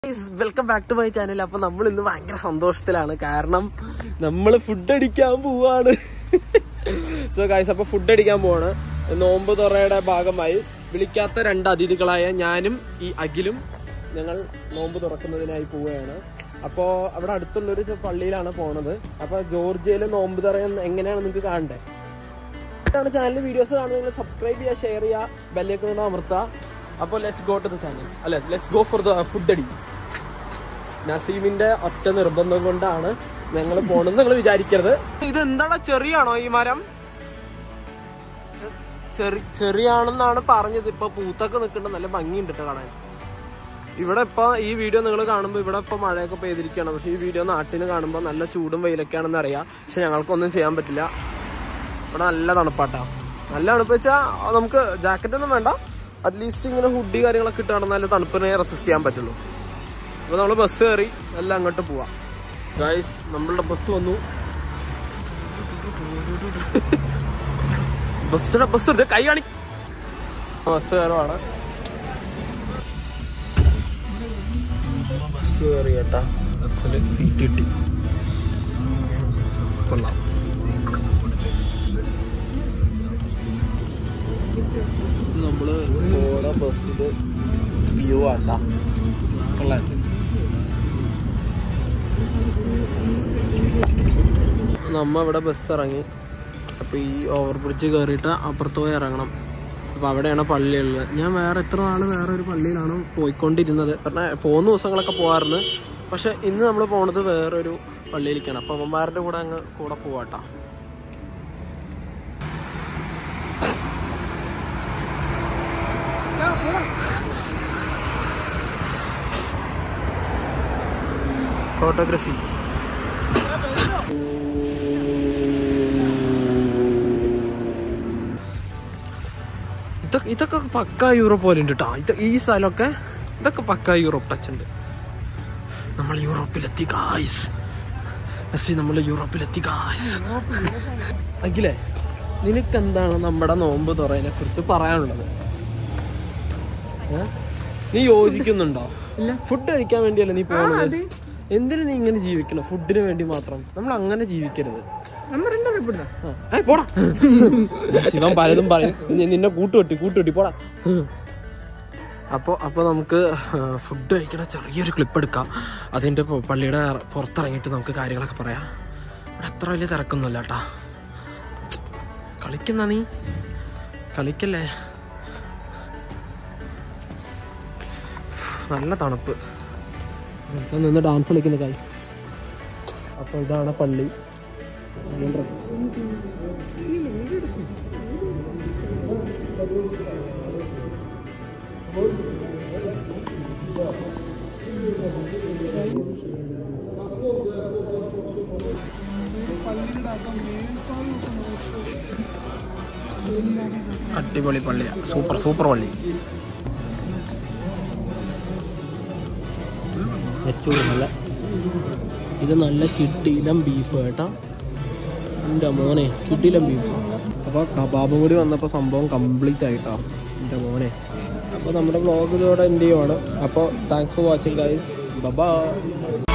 Welcome back to my channel അപ്പൊ നമ്മൾ ഇന്ന് ഭയങ്കര സന്തോഷത്തിലാണ് കാരണം നമ്മൾ ഫുഡ് അടിക്കാൻ പോവാണ് സോ ഗൈസ് അപ്പൊ ഫുഡ് അടിക്കാൻ പോവാണ് നോമ്പ് തുറയുടെ ഭാഗമായി വിളിക്കാത്ത രണ്ട് അതിഥികളായ ഞാനും ഈ അഖിലും ഞങ്ങൾ നോമ്പ് തുറക്കുന്നതിനായി പോവുകയാണ് അപ്പോൾ അവിടെ അടുത്തുള്ളൊരു ചെ- പള്ളിയിലാണ് പോണത് അപ്പൊ ജോർജിയയിൽ നോമ്പ് തുറയാൻ എങ്ങനെയാണ് നിങ്ങൾക്ക് കാണണ്ടേ ാണ് ചാനൽ വീഡിയോസ് കാണുന്നത് സബ്സ്ക്രൈബ് ചെയ്യുക ഷെയർ ചെയ്യുക ബെല്ലേക്കൊണ്ട് അമർത്തുക അപ്പോൾ let's go to the channel അല്ലെ let's go for the food അടി നസീമിന്റെ ഒറ്റ നിർബന്ധം കൊണ്ടാണ് ഞങ്ങൾ പോണെന്ന് നിങ്ങൾ വിചാരിക്കരുത് ഇത് എന്താടാ ചെറിയാണോ ഈ മരം ചെറി ചെറിയാണെന്നാണ് പറഞ്ഞത് ഇപ്പൊ പൂത്തൊക്കെ നിൽക്കേണ്ട നല്ല ഭംഗിയുണ്ട് കേട്ടോ കാണാൻ ഇവിടെ ഇപ്പൊ ഈ വീഡിയോ നിങ്ങൾ കാണുമ്പോൾ ഇവിടെ ഇപ്പൊ മഴയൊക്കെ പെയ്തിരിക്കുകയാണ് പക്ഷെ ഈ വീഡിയോ നാട്ടിൽ കാണുമ്പോൾ നല്ല ചൂടും വെയിലൊക്കെയാണെന്ന് അറിയാം പക്ഷെ ഞങ്ങൾക്കൊന്നും ചെയ്യാൻ പറ്റില്ല ഇവിടെ നല്ല തണുപ്പാട്ടാ നല്ല തണുപ്പ് വെച്ചാൽ നമുക്ക് ജാക്കറ്റ് ഒന്നും വേണ്ട അറ്റ്ലീസ്റ്റ് ഇങ്ങനെ ഹുഡി കാര്യങ്ങളൊക്കെ ഇട്ട് നടന്നാൽ തണുപ്പിനെ റെസിസ്റ്റ് ചെയ്യാൻ പറ്റുള്ളൂ അപ്പോൾ നമ്മൾ ബസ് കയറി എല്ലാം അങ്ങോട്ട് പോവാം ഗൈസ് നമ്മളുടെ ബസ് വന്നു ബസ് ബസ് എടുത്ത് കൈ കാണി ബസ് കയറുവാണ് ബസ് കയറി കേട്ടാ ബസ്സിൽ സീറ്റ് കിട്ടി കൊള്ളാം നമ്മള് പോണ ബസ്സില് വ്യൂ ആട്ടാ കൊള്ളാം നമ്മ ഇവിടെ ബസ് ഇറങ്ങി അപ്പൊ ഈ ഓവർ ബ്രിഡ്ജ് കയറിയിട്ട് അപ്പുറത്ത് പോയി ഇറങ്ങണം അപ്പൊ അവിടെയാണ് പള്ളിയുള്ളത് ഞാൻ വേറെ എത്ര നാള് വേറെ ഒരു പള്ളിയിലാണ് പോയിക്കൊണ്ടിരുന്നത് പറഞ്ഞാൽ പോകുന്ന ദിവസങ്ങളൊക്കെ പോകാറുണ്ട് പക്ഷെ ഇന്ന് നമ്മൾ പോണത് വേറൊരു പള്ളിയിലേക്കാണ് അപ്പൊ അമ്മമാരുടെ കൂടെ അങ്ങ് കൂടെ പോവാട്ടാ ഫോട്ടോഗ്രാഫി ഇതൊക്കെ ഇതൊക്കെ പക്ക യൂറോപ്പ് പോലെ ഉണ്ട് കേട്ടോ ഇത് ഈ സ്ഥലമൊക്കെ ഇതൊക്കെ പക്ക യൂറോപ്പ് ടച്ച് ഉണ്ട് നമ്മൾ യൂറോപ്പിലെത്തി ഗായ്സ് നസി നമ്മൾ യൂറോപ്പിലെത്തി ഗായ്സ് അഖിലേ നിനക്ക് എന്താണ് നമ്മുടെ നോമ്പ് തുറയിനെ കുറിച്ച് പറയാനുള്ളത് ഏ? നീ യോജിക്കുന്നുണ്ടോ ഫുഡ് കഴിക്കാൻ വേണ്ടിയല്ല നീ പോകുന്നത് എന്തിനു നീ ഇങ്ങനെ ജീവിക്കണം ഫുഡിന് വേണ്ടി മാത്രം നമ്മൾ അങ്ങനെ ജീവിക്കരുത് ആ. ഏയ് പോടാ ശിവൻ പലതും പറയും നി- നിന്നെ കൂട്ടുകെട്ടി കൂട്ടുകെട്ടി പോടാ അപ്പോൾ അപ്പോൾ നമുക്ക് ഫുഡ് കഴിക്കണ ചെറിയൊരു ക്ലിപ്പ് എടുക്കാം അതിൻ്റെ പൊ- പള്ളിയുടെ പുറത്തിറങ്ങിയിട്ട് നമുക്ക് കാര്യങ്ങളൊക്കെ പറയാം ഇവിടെ അത്ര വലിയ തിരക്കൊന്നുമില്ല കേട്ടാ കളിക്കുന്ന നീ കളിക്കല്ലേ നല്ല തണുപ്പ് ഇവിടെ നിന്ന് ഡാൻസ് കളിക്കുന്ന ഗൈസ് അപ്പോൾ ഇതാണ് പള്ളി അടിപൊളി പള്ളിയാ സൂപ്പർ സൂപ്പർ പള്ളി നെച്ചൂറ് നല്ല ഇത് നല്ല കിട്ടിയിലം ബീഫ് കേട്ടോ എൻ്റെ മോനെ കിട്ടിയിലം ബീഫ് അപ്പോൾ കബാബും കൂടി വന്നപ്പോൾ സംഭവം കംപ്ലീറ്റ് ആയിട്ടോ എൻ്റെ മോനെ അപ്പോൾ നമ്മുടെ വ്ളോഗ് ഇതോടെ എൻ്റെ ചെയ്യുവാണ് അപ്പോൾ താങ്ക്സ് ഫോർ വാച്ചിങ് ഗൈസ് ബബാ